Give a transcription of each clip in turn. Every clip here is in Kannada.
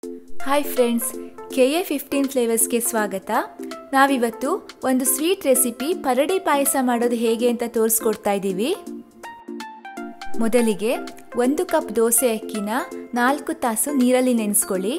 hi friends K A fifteen ಫ್ಲೇವರ್ಸ್ಗೆ ಸ್ವಾಗತ ನಾವಿವತ್ತು ಒಂದು ಸ್ವೀಟ್ ರೆಸಿಪಿ ಪರಡಿ ಪಾಯಸ ಮಾಡೋದು ಹೇಗೆ ಅಂತ ತೋರಿಸ್ಕೊಡ್ತಾ ಇದ್ದೀವಿ ಮೊದಲಿಗೆ ಒಂದು ಕಪ್ ದೋಸೆ ಅಕ್ಕಿನ ನಾಲ್ಕು ತಾಸು ನೀರಲ್ಲಿ ನೆನೆಸ್ಕೊಳ್ಳಿ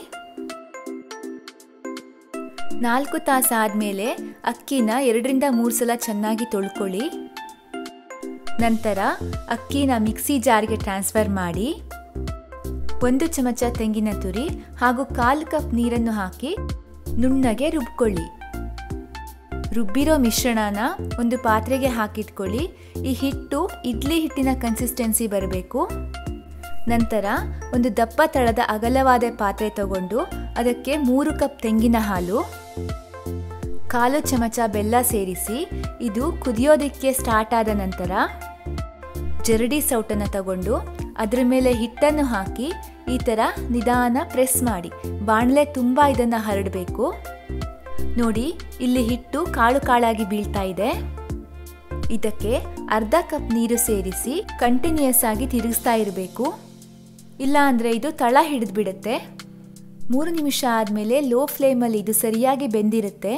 ನಾಲ್ಕು ತಾಸು ಆದಮೇಲೆ ಅಕ್ಕಿನ ಎರಡರಿಂದ ಮೂರು ಸಲ ಚೆನ್ನಾಗಿ ತೊಳ್ಕೊಳ್ಳಿ ನಂತರ ಅಕ್ಕಿನ ಮಿಕ್ಸಿ ಜಾರ್ಗೆ ಟ್ರಾನ್ಸ್ಫರ್ ಮಾಡಿ ಒಂದು ಚಮಚ ತೆಂಗಿನ ತುರಿ ಹಾಗೂ ಕಾಲು ಕಪ್ ನೀರನ್ನು ಹಾಕಿ ನುಣ್ಣಗೆ ರುಬ್ಕೊಳ್ಳಿ ರುಬ್ಬಿರೋ ಮಿಶ್ರಣನ ಒಂದು ಪಾತ್ರೆಗೆ ಹಾಕಿಟ್ಕೊಳ್ಳಿ ಈ ಹಿಟ್ಟು ಇಡ್ಲಿ ಹಿಟ್ಟಿನ ಕನ್ಸಿಸ್ಟೆನ್ಸಿ ಬರಬೇಕು ನಂತರ ಒಂದು ದಪ್ಪ ತಳದ ಅಗಲವಾದ ಪಾತ್ರೆ ತಗೊಂಡು ಅದಕ್ಕೆ ಮೂರು ಕಪ್ ತೆಂಗಿನ ಹಾಲು ಕಾಲು ಚಮಚ ಬೆಲ್ಲ ಸೇರಿಸಿ ಇದು ಕುದಿಯೋದಕ್ಕೆ ಸ್ಟಾರ್ಟ್ ಆದ ನಂತರ ಜರಡಿ ಸೌಟನ್ನು ತಗೊಂಡು ಅದರ ಮೇಲೆ ಹಿಟ್ಟನ್ನು ಹಾಕಿ ಈ ಥರ ನಿಧಾನ ಪ್ರೆಸ್ ಮಾಡಿ ಬಾಣಲೆ ತುಂಬ ಇದನ್ನು ಹರಡಬೇಕು ನೋಡಿ ಇಲ್ಲಿ ಹಿಟ್ಟು ಕಾಳು ಕಾಳಾಗಿ ಬೀಳ್ತಾ ಇದೆ ಇದಕ್ಕೆ ಅರ್ಧ ಕಪ್ ನೀರು ಸೇರಿಸಿ ಕಂಟಿನ್ಯೂಯಸ್ ಆಗಿ ತಿರುಗಿಸ್ತಾ ಇರಬೇಕು ಇಲ್ಲ ಅಂದರೆ ಇದು ತಳ ಹಿಡಿದು ಬಿಡುತ್ತೆ ಮೂರು ನಿಮಿಷ ಆದಮೇಲೆ ಲೋ ಫ್ಲೇಮಲ್ಲಿ ಇದು ಸರಿಯಾಗಿ ಬೆಂದಿರುತ್ತೆ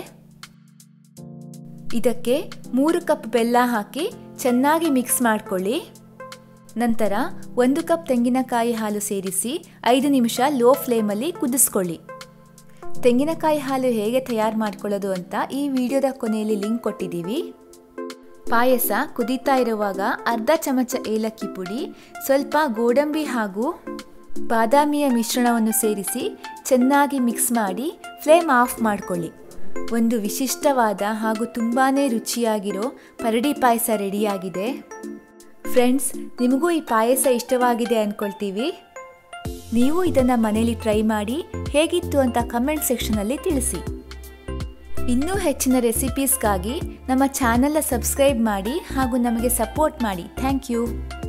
ಇದಕ್ಕೆ ಮೂರು ಕಪ್ ಬೆಲ್ಲ ಹಾಕಿ ಚೆನ್ನಾಗಿ ಮಿಕ್ಸ್ ಮಾಡ್ಕೊಳ್ಳಿ ನಂತರ ಒಂದು ಕಪ್ ತೆಂಗಿನಕಾಯಿ ಹಾಲು ಸೇರಿಸಿ ಐದು ನಿಮಿಷ ಲೋ ಫ್ಲೇಮಲ್ಲಿ ಕುದಿಸ್ಕೊಳ್ಳಿ ತೆಂಗಿನಕಾಯಿ ಹಾಲು ಹೇಗೆ ತಯಾರು ಮಾಡ್ಕೊಳ್ಳೋದು ಅಂತ ಈ ವಿಡಿಯೋದ ಕೊನೆಯಲ್ಲಿ ಲಿಂಕ್ ಕೊಟ್ಟಿದ್ದೀವಿ ಪಾಯಸ ಕುದೀತಾ ಇರುವಾಗ ಅರ್ಧ ಚಮಚ ಏಲಕ್ಕಿ ಪುಡಿ ಸ್ವಲ್ಪ ಗೋಡಂಬಿ ಹಾಗೂ ಬಾದಾಮಿಯ ಮಿಶ್ರಣವನ್ನು ಸೇರಿಸಿ ಚೆನ್ನಾಗಿ ಮಿಕ್ಸ್ ಮಾಡಿ ಫ್ಲೇಮ್ ಆಫ್ ಮಾಡ್ಕೊಳ್ಳಿ ಒಂದು ವಿಶಿಷ್ಟವಾದ ಹಾಗೂ ತುಂಬಾ ರುಚಿಯಾಗಿರೋ ಪರಡಿ ಪಾಯಸ ರೆಡಿಯಾಗಿದೆ ಫ್ರೆಂಡ್ಸ್ ನಿಮಗೂ ಈ ಪಾಯಸ ಇಷ್ಟವಾಗಿದೆ ಅಂದ್ಕೊಳ್ತೀವಿ ನೀವು ಇದನ್ನು ಮನೇಲಿ ಟ್ರೈ ಮಾಡಿ ಹೇಗಿತ್ತು ಅಂತ ಕಮೆಂಟ್ ಸೆಕ್ಷನಲ್ಲಿ ತಿಳಿಸಿ ಇನ್ನೂ ಹೆಚ್ಚಿನ ರೆಸಿಪೀಸ್ಗಾಗಿ ನಮ್ಮ ಚಾನಲ್ನ ಸಬ್ಸ್ಕ್ರೈಬ್ ಮಾಡಿ ಹಾಗೂ ನಮಗೆ ಸಪೋರ್ಟ್ ಮಾಡಿ ಥ್ಯಾಂಕ್ ಯು